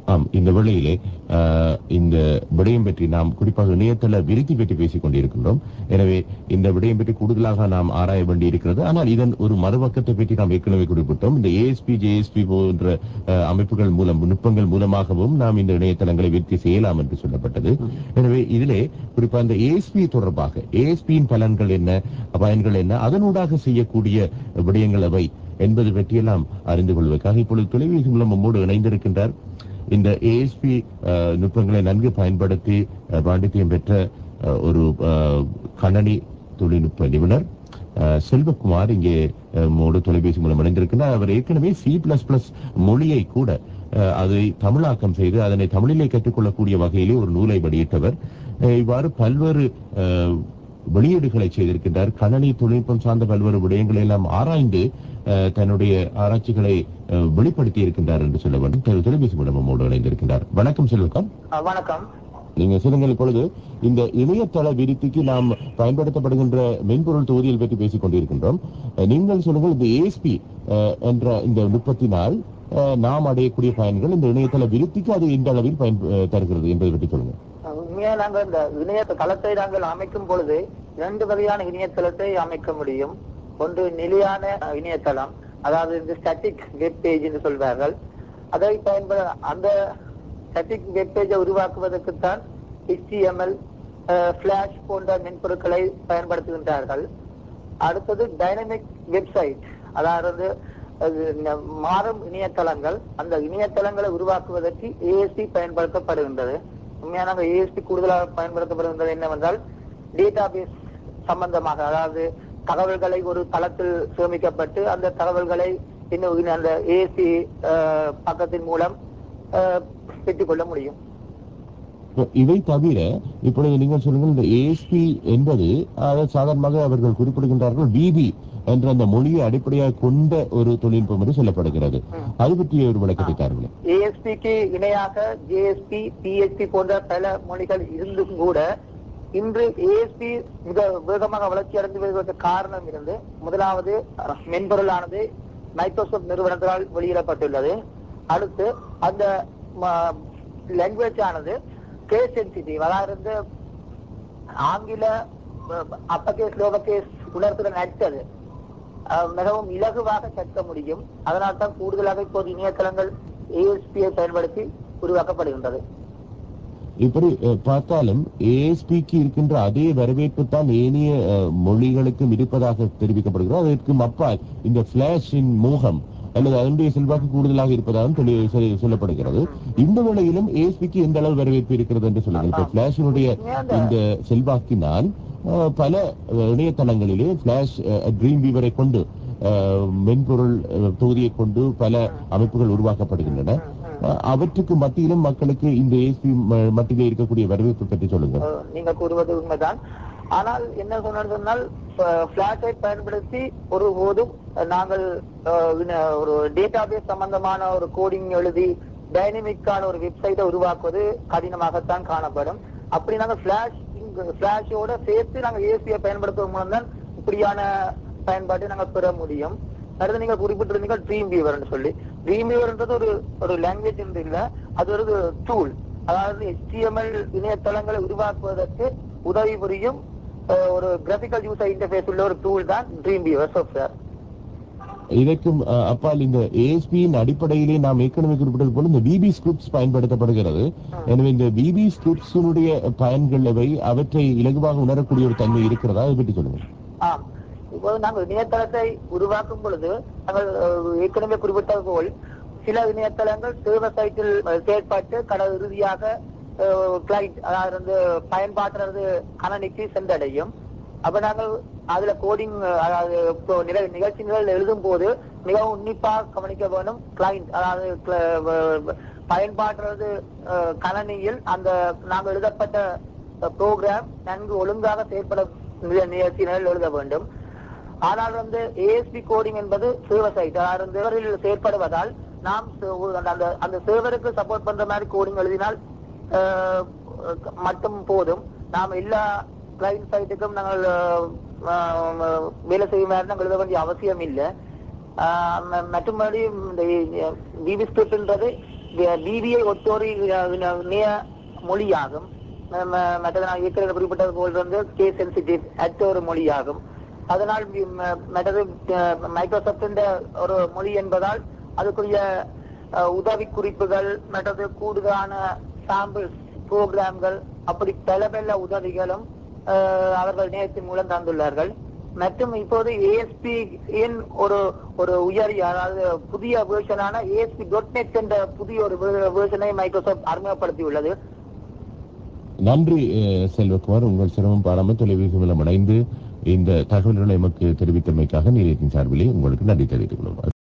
ஆம் இந்த வேளையிலே ஆஹ், இந்த விடயம் பற்றி நாம் குறிப்பாக இணையதள விருத்தி பற்றி பேசிக் கொண்டிருக்கின்றோம் எனவே இந்த விடயம் பற்றி கூடுதலாக நாம் ஆராய வேண்டி இருக்கிறது ஆனால் இதன் ஒரு மறுபக்கத்தை பற்றி நாம் ஏற்கனவே குறிப்பிட்டோம் இந்த ஏஎஸ்பி ஜேஎஸ்பி போன்ற ஆஹ், அமைப்புகள் மூலம் நுட்பங்கள் மூலமாகவும் நாம் இந்த இணையதளங்களை விருத்தி செய்யலாம் என்று சொல்லப்பட்டது எனவே இதிலே குறிப்பா இந்த ஏஎஸ்பி தொடர்பாக ஏஎஸ்பியின் பலன்கள் என்ன பயன்கள் என்ன அதனூடாக செய்யக்கூடிய விடயங்கள் அவை என்பது பற்றியெல்லாம் அறிந்து கொள்வதற்காக இப்பொழுது தொலைபேசி மூலம் நம்மோடு இணைந்திருக்கின்றார் இந்த ஏஎஸ்பி நுட்பங்களை நன்கு பயன்படுத்தி அஹ், பாண்டித்தியம் பெற்ற அஹ், ஒரு அஹ், கணனி தொழில்நுட்ப நிபுணர் அஹ், செல்வகுமார் இங்கே அஹ், நம்மோடு தொலைபேசி மூலம் இணைந்திருக்கிறார் அவர் ஏற்கனவே சி பிளஸ் பிளஸ் மொழியை கூட அஹ், அதை தமிழாக்கம் செய்து அதனை தமிழிலே கற்றுக்கொள்ளக்கூடிய வகையிலே ஒரு நூலை வெளியிட்டவர் அஹ், இவ்வாறு பல்வேறு அஹ், வெளியீடுகளை செய்திருக்கின்றார் கணனி தொழில்நுட்பம் சார்ந்த பல்வேறு விடயங்களை எல்லாம் ஆராய்ந்து அஹ், தன்னுடைய ஆராய்ச்சிகளை அஹ், வெளிப்படுத்தி இருக்கின்றார் என்று சொல்ல வேண்டும் தொலை- தொலைபேசி மூலம் நம்மோடு இணைந்திருக்கின்றார் வணக்கம் செல்வகம் அஹ் வணக்கம் நீங்க சொல்லுங்கள் இப்பொழுது இந்த இணையதள விருத்திக்கு நாம் பயன்படுத்தப்படுகின்ற மென்பொருள் தொகுதியில் பற்றி பேசிக் கொண்டிருக்கின்றோம் அஹ், நீங்கள் சொல்லுங்கள் இந்த ஏஎஸ்பி என்ற இந்த நுட்பத்தினால் அஹ், நாம் அடையக்கூடிய பயன்கள் இந்த இணையதள விருத்திக்கு அது எந்த அளவில் பயன் அஹ், தருகிறது என்பதை பற்றி சொல்லுங்க அஹ் உண்மையா நாங்கள் இந்த இணைய தளத்தை நாங்கள் அமைக்கும் பொழுது இரண்டு வகையான இணையதளத்தை அமைக்க முடியும் ஒன்று நிலையான அஹ், இணையதளம் அதாவது இந்த ஸ்டாட்டிக் வெப் பேஜ் என்று சொல்வார்கள் அதை பயன்பட அந்த ஸ்டாட்டிக் வெப் பேஜை உருவாக்குவதற்குத்தான் HTML ஃபிளாஷ் போன்ற மென்பொருட்களை பயன்படுத்துகின்றார்கள் அடுத்தது டைனமிக் வெப்சைட் அதாவது அது ந- மாறும் இணையதளங்கள் அந்த இணையதளங்களை உருவாக்குவதற்கு ஏஎஸ்பி பயன்படுத்தப்படுகின்றது உண்மையான ஏஎஸ்பி கூடுதலாக பயன்படுத்தப்படுகின்றது என்னவென்றால் டேட்டாபேஸ் சம்பந்தமாக அதாவது தகவல்களை ஒரு தளத்தில் சேமிக்கப்பட்டு அந்த தகவல்களை இன்னும் இன்னும் அந்த ஏஎஸ்பி பக்கத்தின் மூலம் அஹ், பெற்றுக்கொள்ள முடியும் இப்ப இவை தவிர இப்பொழுது நீங்கள் சொல்லுங்கள் இந்த ஏஎஸ்பி என்பது அதாவது சாதாரணமாக அவர்கள் குறிப்பிடுகின்றார்கள் பிபி என்ற அந்த மொழியை அடிப்படையாக கொண்ட ஒரு தொழில்நுட்பம் என்று சொல்லப்படுகிறது அது பற்றிய ஒரு விளக்கத்தை தாருங்களேன் ஏஎஸ்பிக்கு இணையாக ஜேஎஸ்பி பிஎஸ்பி போன்ற பல மொழிகள் இருந்தும் கூட இன்று ஏஎஸ்பி மிக வேகமாக வளர்ச்சி அடைந்து வருவதற்கு காரணம் இருந்து முதலாவது அஹ், மென்பொருளானது மைக்ரோசாஃப்ட் நிறுவனத்தால் வெளியிடப்பட்டுள்ளது அடுத்து அந்த லாங்குவேஜ் ஆனது கேஸ் சென்சிட்டிவ் அதாவது ஆங்கில அப்பகேஸ் லோவகேஸ் உணர்த்துடன் அடித்தது அஹ் மிகவும் இலகுவாக கற்க முடியும் அதனால் தான் கூடுதலாக இப்போது இணையதளங்கள் ஏஎஸ்பியை பயன்படுத்தி உருவாக்கப்படுகின்றது இப்படி அஹ், பார்த்தாலும் ஏஎஸ்பிக்கு இருக்கின்ற அதே வரவேற்பு தான் ஏனைய அஹ், மொழிகளுக்கும் இருப்பதாக தெரிவிக்கப்படுகிறது அதற்கு அப்பால் இந்த பிளாஷின் மோகம் அல்லது அதனுடைய செல்வாக்கு கூடுதலாக இருப்பதாகவும் தெளி- சொல்- சொல்லப்படுகிறது இந்த வேளையிலும் ஏஎஸ்பிக்கு எந்த அளவு வரவேற்பு இருக்கிறது என்று சொல்லுங்கள் இப்ப பிளாஷினுடைய இந்த செல்வாக்கினால் அஹ், பல அஹ், இணையதளங்களிலே பிளாஷ் ட்ரீம் வீவரை கொண்டு அஹ், மென்பொருள் அஹ், தொகுதியை கொண்டு பல அமைப்புகள் உருவாக்கப்படுகின்றன அஹ், அவற்றுக்கு மத்தியிலும் மக்களுக்கு இந்த ஏஎஸ்பி மத்தியிலே இருக்கக்கூடிய வரவேற்பு பற்றி சொல்லுங்க அஹ் நீங்க கூறுவது உண்மைதான் ஆனால் என்ன சொன்னது சொன்னால் பிளாஷை பயன்படுத்தி ஒரு போதும் நாங்கள் அஹ், இன்ன ஒரு டேட்டாபேஸ் சம்பந்தமான ஒரு கோடிங் எழுதி டைனமிக்கான ஒரு வெப்சைட்டை உருவாக்குவது கடினமாகத்தான் காணப்படும் அப்படி நாங்கள் பிளாஷ் பிளாஷோட சேர்த்து நாங்கள் ஏசியை பயன்படுத்துவதன் மூலம் தான் இப்படியான பயன்பாட்டை நாங்கள் பெற முடியும் அடுத்து நீங்க குறிப்பிட்டிருந்தீங்க ட்ரீம் வியூவர்னு சொல்லி ட்ரீம் வியூவர்ன்றது ஒரு ஒரு லாங்குவேஜ் என்று இல்ல அது ஒரு டூல் அதாவது HTML இணையதளங்களை உருவாக்குவதற்கு உதவி புரியும் அஹ், ஒரு கிராபிக்கல் யூசர் இன்டர்ஃபேஸ் உள்ள ஒரு டூல் தான் ட்ரீம் வியூவர் சாஃப்ட்வேர் இதற்கும் அஹ், அப்பால் இந்த ஏஎஸ்பியின் அடிப்படையிலே நாம் ஏற்கனவே குறிப்பிட்டது போல இந்த பிபி ஸ்கிரிப்ட்ஸ் பயன்படுத்தப்படுகிறது எனவே இந்த பிபி ஸ்கிரிப்ட்ஸினுடைய பயன்கள் எவை அவற்றை இலகுவாக உணரக்கூடிய ஒரு தன்மை இருக்கிறதா அதை பற்றி சொல்லுங்க ஆம் இப்போது நாங்கள் இணையதளத்தை உருவாக்கும் பொழுது நாங்கள் அஹ், ஏற்கனவே குறிப்பிட்டது போல் சில இணையதளங்கள் சேவர் சைட்டில் அஹ், செயற்பட்டு கடல் இறுதியாக கிளைண்ட் அதாவது வந்து பயன்பாட்டுறது கணனிக்கு சென்றடையும் அப்ப நாங்கள் அதுல கோடிங் அதாவது இப்போ நிக- நிகழ்ச்சி நிரல் எழுதும் போது மிகவும் உன்னிப்பாக கவனிக்க வேண்டும் கிளைண்ட் அதாவது cl- வ- பயன்பாட்டுறது அஹ், கணனியில் அந்த நாங்கள் எழுதப்பட்ட ப்ரோக்ராம் நன்கு ஒழுங்காக செயற்பட நிக- நிகழ்ச்சி நிரல் எழுத வேண்டும் ஆனால் வந்து ஏஎஸ்பி கோடிங் என்பது சேவர் சைட் அதாவது சேவரில் செயற்படுவதால் நாம் சே- ஒரு அந்த- அந்த அந்த சேவருக்கு சப்போர்ட் பண்ற மாதிரி கோடிங் எழுதினால் அஹ், மட்டும் போதும் நாம் எல்லா கிளைண்ட் சைட்டுக்கும் நாங்கள் அஹ், அஹ், வேலை செய்யும் மாதிரி நாங்கள் எழுத வேண்டிய அவசியம் இல்லை ஆஹ் ம- மற்றும்படி இந்த விபி ஸ்கிரிப்ட்ன்றது பிபிஐ ஒத்தோரி நேய மொழியாகும் ம- ம- மற்றது நான் ஏற்கனவே குறிப்பிட்டது போல் வந்து கே சென்சிட்டிவ் அற்ற ஒரு மொழியாகும் அதனால் வி- ம- மற்றது மைக்ரோசாப்டின் ஒரு மொழி என்பதால் அதுக்குரிய அஹ், உதவி குறிப்புகள் மற்றது கூடுதலான சாம்பிள்ஸ் புரோகிராம்கள் அப்படி பல பல உதவிகளும் அஹ், அவர்கள் நேரத்தின் மூலம் தந்துள்ளார்கள் மற்றும் இப்போது ஏஎஸ்பி இன் ஒரு ஒரு உயரிய அதாவது புதிய வேர்ஷனான ஏஎஸ்பி டாட் நெட் என்ற புதிய ஒரு வேர்ஷனை மைக்ரோசாப்ட் அறிமுகப்படுத்தியுள்ளது நன்றி அஹ், செல்வகுமார் உங்கள் சிரமம் பாராமல் தொலைபேசி மூலம் இணைந்து இந்த தகவல்களை எமக்கு தெரிவித்தமைக்காக நீதியத்தின் சார்பிலே உங்களுக்கு நன்றி தெரிவித்துக் கொள்வோம்